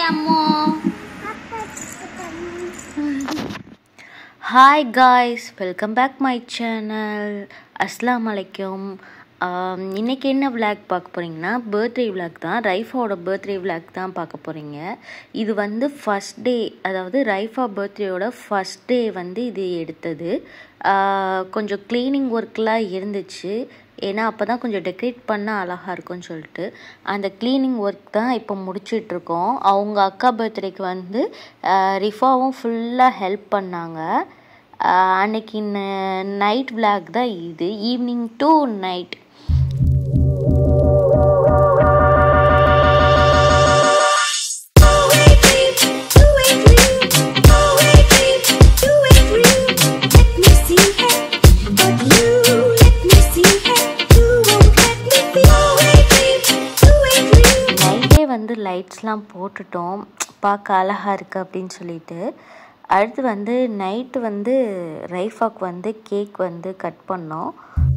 அம்மோ hi guys welcome back my channel அஸ்லாம் வலைக்கும் இன்றைக்கி என்ன விளாக் பார்க்க போகிறீங்கன்னா பர்த்டே விளாக் தான் ரைஃபாவோட பர்த்டே விளாக் தான் பார்க்க போகிறீங்க இது வந்து ஃபஸ்ட் டே அதாவது ரைஃபா பர்த்டேயோட ஃபஸ்ட் டே வந்து இது எடுத்தது ஆஹ் கொஞ்சம் க்ளீனிங் ஒர்க்லாம் இருந்துச்சு ஏன்னா அப்போ தான் கொஞ்சம் டெக்கரேட் பண்ணால் அழகாக இருக்கும்னு சொல்லிட்டு அந்த க்ளீனிங் ஒர்க் தான் இப்போ முடிச்சிட்ருக்கோம் அவங்க அக்கா பர்த்டேக்கு வந்து ஆஹ் ரிஃபாவும் ஃபுல்லாக ஹெல்ப் பண்ணாங்க ஆஹ் அன்னைக்கு நைட் விளாக் தான் இது ஈவினிங் டு நைட் நைட்டே வந்து லைட்ஸ்லாம் போட்டுட்டோம் பார்க்க அழகாக இருக்குது அப்படின்னு சொல்லிட்டு அடுத்து வந்து நைட்டு வந்து ரைஃபாக்கு வந்து கேக் வந்து கட் பண்ணோம்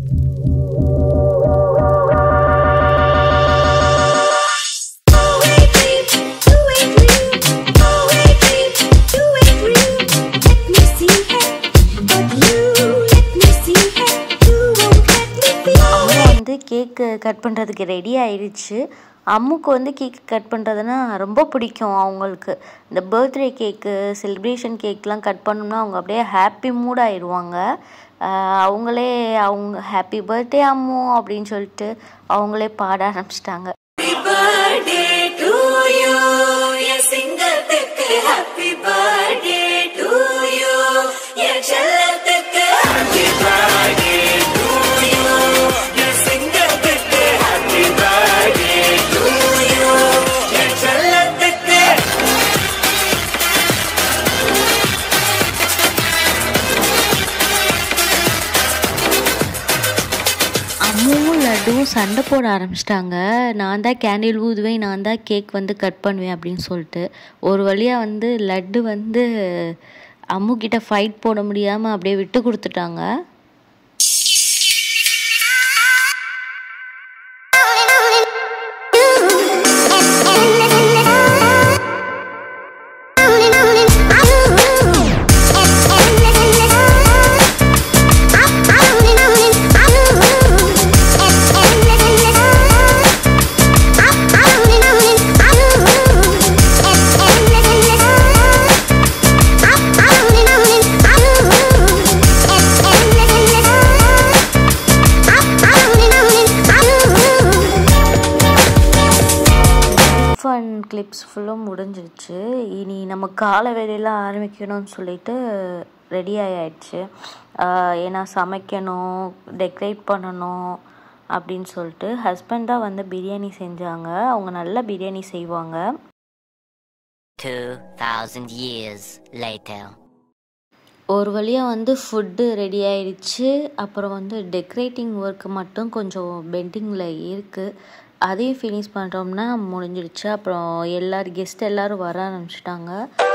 அம்மா வந்து கேக்கு கட் பண்ணுறதுக்கு ரெடி ஆயிடுச்சு அம்முக்கு வந்து கேக் கட் பண்ணுறதுனா ரொம்ப பிடிக்கும் அவங்களுக்கு இந்த பர்த்டே கேக்கு செலிப்ரேஷன் கேக்லாம் கட் பண்ணோம்னா அவங்க அப்படியே ஹாப்பி மூட் ஆயிடுவாங்க ஆஹ் அவங்களே அவங்க ஹாப்பி பர்த்டே அம்மு அப்படின்னு சொல்லிட்டு அவங்களே பாட ஆரம்பிச்சிட்டாங்க அம்முவும் லட்டுவும் சண்டை போட ஆரம்பிச்சிட்டாங்க நான் தான் கேண்டில் ஊதுவேன் நான் தான் கேக் வந்து கட் பண்ணுவேன் அப்படின்னு சொல்லிட்டு ஒரு வழியாக வந்து லட்டு வந்து அம்மு கிட்ட ஃபைட் போட முடியாமல் அப்படியே விட்டு கொடுத்துட்டாங்க ஃபன் கிளிப்ஸ் ஃபுல்லும் முடிஞ்சிருச்சு இனி நம்ம கால வேலையெல்லாம் ஆரம்பிக்கணும்னு சொல்லிட்டு ரெடி ஆயாயிடுச்சு ஆஹ் ஏன்னா சமைக்கணும் டெக்கரேட் பண்ணணும் அப்படின்னு சொல்லிட்டு ஹஸ்பண்ட் தான் வந்து பிரியாணி செஞ்சாங்க அவங்க நல்லா பிரியாணி செய்வாங்க 2,000 years later. ஒரு வழியாக வந்து ஃபுட்டு ரெடி ஆயிடுச்சு அப்புறம் வந்து டெக்கரேட்டிங் ஒர்க் மட்டும் கொஞ்சம் பெண்டிங்கில் இருக்குது அதையும் ஃபினிஷ் பண்ணுறோம்னா முடிஞ்சிடுச்சு அப்புறம் எல்லாரும் கெஸ்ட் எல்லாரும் வர ஆரம்பிச்சிட்டாங்க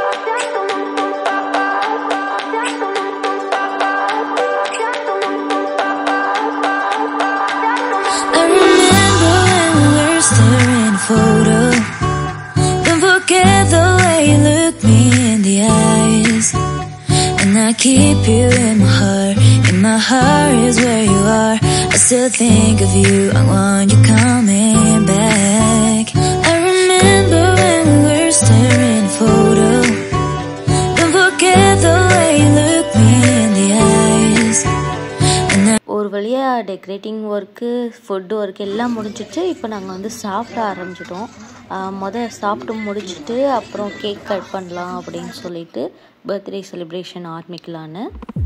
I remember when we were staring a photo. Don't forget the way you look me in the eyes. And I keep you in my heart. And my heart is where you are. I still think of you. I want you coming back. I remember when we were staring a photo. Don't forget the way you look me in the eyes. And I ஒரு வழியாக decorating work food work எல்லாம் முடிஞ்சிட்டு இப்போ நாங்கள் வந்து சாப்பிட ஆரம்பிச்சிட்டோம் மொதல் சாப்பிட்டு முடிச்சுட்டு அப்புறம் கேக் கட் பண்ணலாம் அப்படின்னு சொல்லிட்டு பர்த்டே செலிப்ரேஷன் ஆரம்பிக்கலான்னு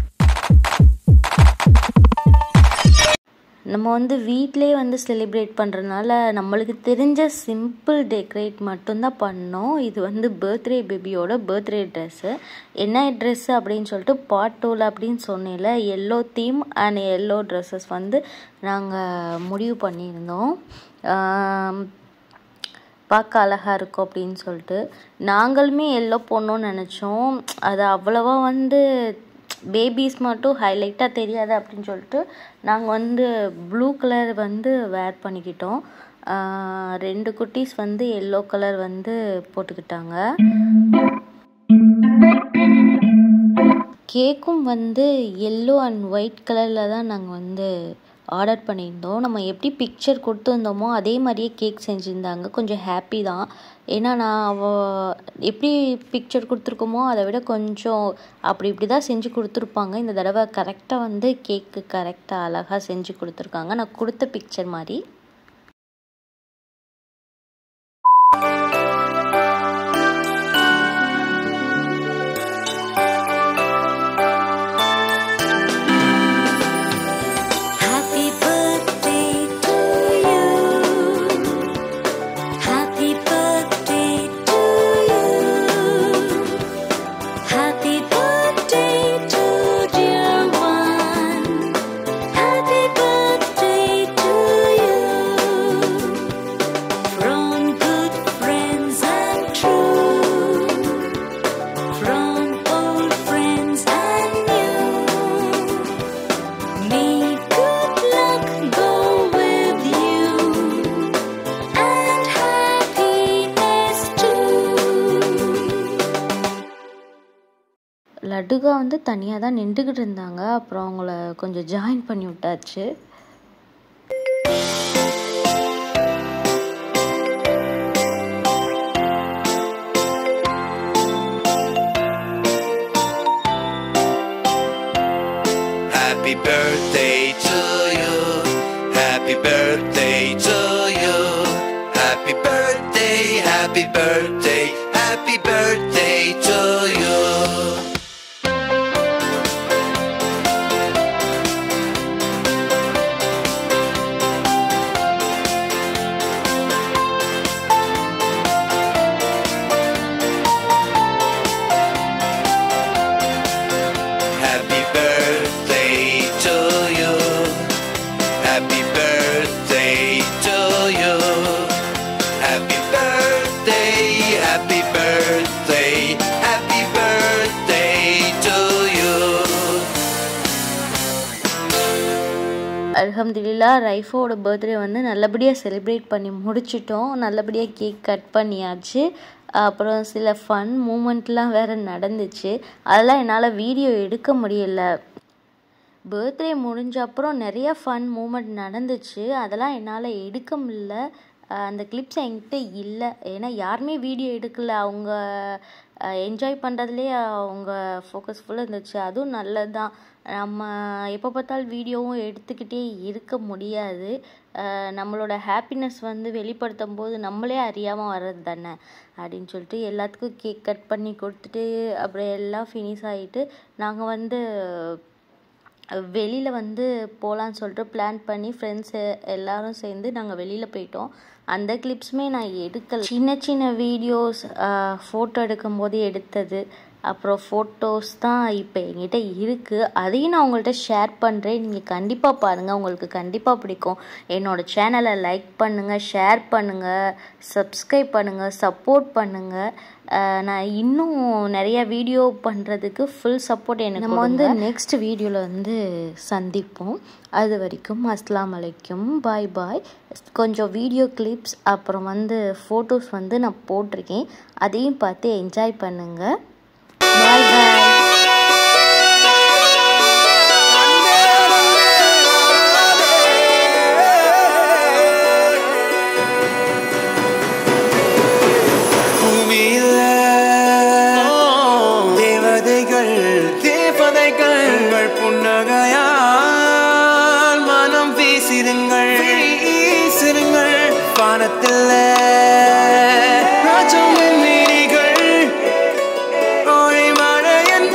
நம்ம வந்து வீட்டிலே வந்து செலிப்ரேட் பண்ணுறதுனால நம்மளுக்கு தெரிஞ்ச சிம்பிள் டெக்கரேட் மட்டும்தான் பண்ணோம் இது வந்து பர்த்டே பேபியோட பர்த்டே ட்ரெஸ்ஸு என்ன ட்ரெஸ்ஸு அப்படின்னு சொல்லிட்டு பாட்டோல் அப்படின்னு சொன்னேன்ல yellow theme and yellow dresses வந்து நாங்கள் முடிவு பண்ணியிருந்தோம் ஆம், பார்க்க அழகாக இருக்கும் அப்படின்னு சொல்லிட்டு நாங்களுமே எல்லோ போடணும்னு நினச்சோம் அது அவ்வளோவா வந்து பேபிஸ் மட்டும் ஹைலைட்டாக தெரியாது அப்படின்னு சொல்லிட்டு நாங்கள் வந்து ப்ளூ கலர் வந்து வேர் பண்ணிக்கிட்டோம் ஆஹ் ரெண்டு குட்டீஸ் வந்து எல்லோ கலர் வந்து போட்டுக்கிட்டாங்க கேக்கும் வந்து எல்லோ அண்ட் ஒயிட் கலரில் தான் நாங்கள் வந்து ஆர்டர் பண்ணியிருந்தோம் நம்ம எப்படி பிக்சர் கொடுத்துருந்தோமோ அதே மாதிரியே கேக் செஞ்சுருந்தாங்க கொஞ்சம் ஹாப்பி தான் ஏன்னா நான் அவ எப்படி பிக்சர் கொடுத்துருக்கோமோ அதை விட கொஞ்சம் அப்படி இப்படி தான் செஞ்சு கொடுத்துருப்பாங்க இந்த தடவை கரெக்டாக வந்து கேக்கு கரெக்டாக அழகாக செஞ்சு கொடுத்துருக்காங்க நான் கொடுத்த பிக்சர் மாதிரி Happy birthday to you. Happy birthday to you. Happy birthday to dear one. Happy birthday to you. From good friends and true. From old friends and new. May good luck go with you and happiness too. லட்டுகா வந்து தனியாக தான் நின்றுக்கிட்டு இருந்தாங்க அப்புறம் அவங்கள கொஞ்சம் join பண்ணி விட்டாச்சு Happy birthday to you. Happy birthday to you. Happy birthday, happy birthday, happy birthday to you. Happy birthday to you. Happy birthday to you. Happy birthday, happy birthday, happy birthday to you. அல்ஹம்துலில்லா ரைஃபோட birthday வந்து நல்லபடியாக celebrate பண்ணி முடிச்சிட்டோம் நல்லபடியாக cake cut பண்ணியாச்சு அப்புறம் சில fun மூமெண்ட்லாம் வேறு நடந்துச்சு அதெல்லாம் என்னால் வீடியோ எடுக்க முடியல பர்த்டே முடிஞ்ச அப்புறம் நிறைய ஃபன் மூமெண்ட் நடந்துச்சு அதெல்லாம் என்னால் எடுக்க முடியல அஹ் அந்த கிளிப்ஸ் என்கிட்ட இல்லை ஏன்னா யாருமே வீடியோ எடுக்கல அவங்க என்ஜாய் பண்ணுறதுலேயே அவங்க ஃபோக்கஸ் ஃபுல்லாக இருந்துச்சு அதுவும் நல்லது தான் நம்ம எப்போ பார்த்தாலும் வீடியோவும் எடுத்துக்கிட்டே இருக்க முடியாது அஹ் நம்மளோட ஹாப்பினஸ் வந்து வெளிப்படுத்தும் போது நம்மளே அறியாமல் வர்றது தானே அப்படின்னு சொல்லிட்டு எல்லாத்துக்கும் கேக் கட் பண்ணி கொடுத்துட்டு அப்புறம் எல்லாம் ஃபினிஷ் ஆகிட்டு நாங்கள் வந்து வெளியில் வந்து போகலான்னு சொல்லிட்டு பிளான் பண்ணி ஃப்ரெண்ட்ஸு எல்லாரும் சேர்ந்து நாங்கள் வெளியில் போயிட்டோம் அந்த கிளிப்ஸுமே நான் எடுக்கல சின்ன சின்ன வீடியோஸ் ஃபோட்டோ எடுக்கும்போது எடுத்தது அப்புறம் ஃபோட்டோஸ் தான் இப்போ என்கிட்ட இருக்குது அதையும் நான் உங்கள்கிட்ட ஷேர் பண்ணுறேன் நீங்கள் கண்டிப்பாக பாருங்கள் உங்களுக்கு கண்டிப்பாக பிடிக்கும் என்னோடய சேனலை லைக் பண்ணுங்கள் ஷேர் பண்ணுங்கள் சப்ஸ்கிரைப் பண்ணுங்கள் சப்போர்ட் பண்ணுங்கள் அஹ் நான் இன்னும் நிறைய வீடியோ பண்ணுறதுக்கு ஃபுல் சப்போர்ட் எனக்கு நம்ம வந்து நெக்ஸ்ட் வீடியோவில் வந்து சந்திப்போம் அது வரைக்கும் அஸ்லாம் வலைக்கும் பாய் பாய் கொஞ்சம் வீடியோ கிளிப்ஸ் அப்புறம் வந்து ஃபோட்டோஸ் வந்து நான் போட்டிருக்கேன் அதையும் பார்த்து என்ஜாய் பண்ணுங்கள் பாய் பாய் பூமியில தேவதைகள் தேவதைகள் உங்கள் புன்னகையால் மனம் வீசிருங்கள் வீசிருங்கள் வானத்தில் ராஜம் மீனிகள் ஓடி மழை என்ன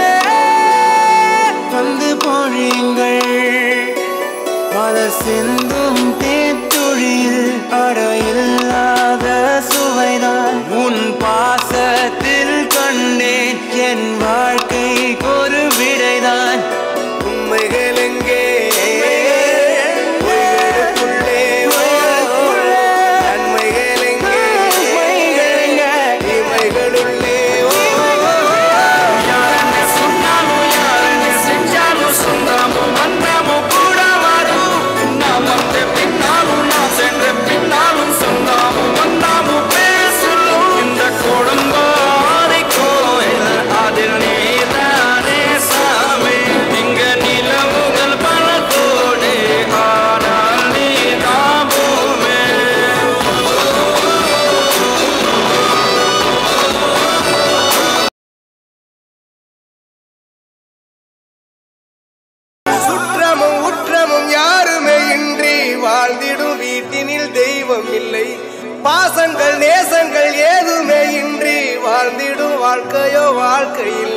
வந்து பொழியுங்கள் பல சிந்தும் தேத்துழியில் அடையில்லாத சுவைதான் உன் பாசத்தில் கண்டேன் என் வாழ்க்கை ஒரு விடைதான் உண்மைகள் எங்கே பொய்களுக்குள்ளே நன்மைகள் எங்கே இமைகளுள்ளே யாரென்ன சொன்னாலும் யாரென்ன செஞ்சாலும் சொந்தமும் வந்தமும் கூட வரும் நாம் வந்த பின்னாலும் நாம் சென்ற பின்னாலும் பாசங்கள் நேசங்கள் ஏதுமே இன்றி வாழ்ந்திடும் வாழ்க்கையோ வாழ்க்கை இல்லை